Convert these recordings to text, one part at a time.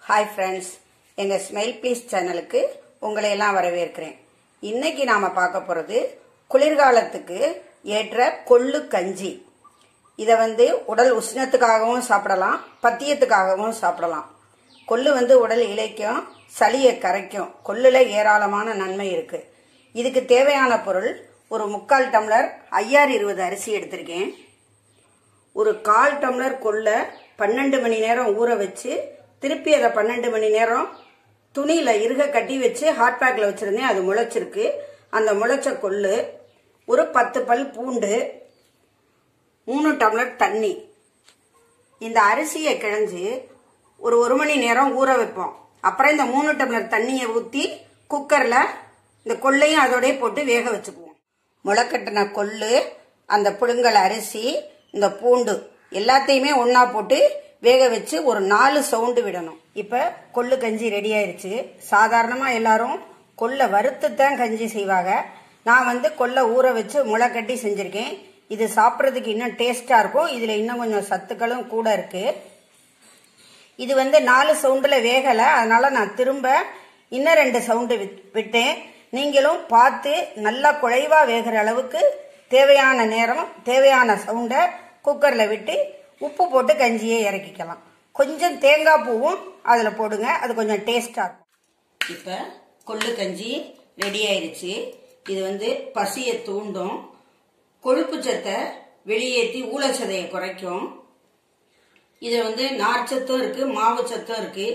hi friends எங்கள் smile please சேனலுக்கு உங்களை எல்லாம் வரவேற்கிறேன் இன்னைக்கு நாம் பார்க்க போகிறது குளிர்காலத்துக்கு ஏற்ற கொள்ளு கஞ்சி இதை வந்து உடல் உஷ்ணத்துக்காகவும் சாப்பிடலாம் பத்தியத்துக்காகவும் சாப்பிடலாம் கொள்ளு வந்து உடல் இளைக்கும் சளியை கரைக்கும் கொள்ளுல ஏராளமான நன்மை இருக்கு இதுக்கு தேவையான பொருள் ஒரு முக்கால் டம்ளர் ஐயாறு இருபது அரிசி எடுத்திருக்கேன் ஒரு கால் டம்ளர் கொள்ள பன்னெண்டு மணி நேரம் ஊற வச்சு திருப்பி அதை பன்னெண்டு மணி நேரம் துணியில இறுக கட்டி வச்சு ஹாட் பேக்ல வச்சிருந்தேன் அது முளைச்சிருக்கு அந்த முளைச்ச கொள்ளு ஒரு பத்து பல் பூண்டு மூணு டம்ளர் தண்ணி இந்த அரிசியை கிழஞ்சு ஒரு ஒரு மணி நேரம் ஊற வைப்போம் அப்புறம் இந்த மூணு டம்ளர் தண்ணியை ஊற்றி குக்கரில் இந்த கொள்ளையும் அதோடய போட்டு வேக வச்சுக்குவோம் முளைக்கட்டின கொள்ளு அந்த புழுங்கல் அரிசி இந்த பூண்டு எல்லாத்தையுமே ஒன்றா போட்டு வேக வச்சு ஒரு நாலு சவுண்டு விடணும் இப்போ கொள்ளு கஞ்சி ரெடி ஆயிருச்சு சாதாரணமாக எல்லாரும் கொள்ளை வறுத்து தான் கஞ்சி செய்வாங்க நான் வந்து கொள்ளை ஊற வச்சு முளை கட்டி செஞ்சுருக்கேன் இது சாப்பிட்றதுக்கு இன்னும் டேஸ்ட்டாக இருக்கும் இதில் இன்னும் கொஞ்சம் சத்துக்களும் கூட இருக்குது இது வந்து நாலு சவுண்டில் வேகலை அதனால நான் திரும்ப இன்னும் ரெண்டு சவுண்டு விட்டேன் நீங்களும் பார்த்து நல்லா குழைவா வேகிற அளவுக்கு தேவையான நேரம் தேவையான சவுண்டை குக்கரில் விட்டு உப்பு போட்டு கஞ்சியை இறக்கிக்கலாம் கொஞ்சம் தேங்காய் பூவும் அதில் போடுங்க அது கொஞ்சம் டேஸ்டாக இருக்கும் இப்போ கொள்ளு கஞ்சி ரெடி ஆயிருச்சு இது வந்து பசியை தூண்டும் கொழுப்பு சத்தை வெளியேற்றி ஊழச்சதையை குறைக்கும் இது வந்து நார்ச்சத்தும் இருக்கு மாவு சத்தும் இருக்கு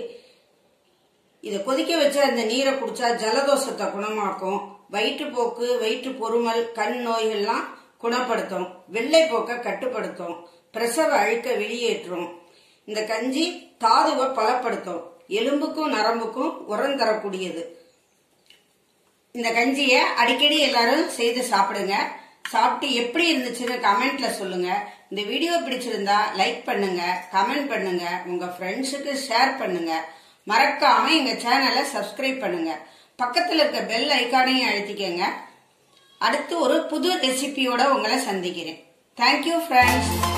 இதை கொதிக்க வச்ச அந்த நீரை குடிச்சா ஜலதோஷத்தை குணமாக்கும் வயிற்றுப்போக்கு வயிற்று பொறுமல் கண் நோய்கள்லாம் குணப்படுத்தும் வெள்ளை போக்க கட்டுப்படுத்தும் பிரசவ அழுக்க வெளியேற்றும் இந்த கஞ்சி தாதுவை பலப்படுத்தும் எலும்புக்கும் நரம்புக்கும் உரம் தரக்கூடியது இந்த கஞ்சியை அடிக்கடி எல்லாரும் செய்து சாப்பிடுங்க சாப்பிட்டு எப்படி இருந்துச்சுன்னு கமெண்ட்ல சொல்லுங்க இந்த வீடியோ பிடிச்சிருந்தா லைக் பண்ணுங்க கமெண்ட் பண்ணுங்க உங்க ஃப்ரெண்ட்ஸுக்கு ஷேர் பண்ணுங்க மறக்காம எங்க சேனலை சப்ஸ்கிரைப் பண்ணுங்க பக்கத்துல இருக்க பெல் ஐக்கானையும் அழுத்திக்கங்க அடுத்து ஒரு புது ரெசிபியோட உங்களை சந்திக்கிறேன் தேங்க்யூ ஃப்ரெண்ட்ஸ்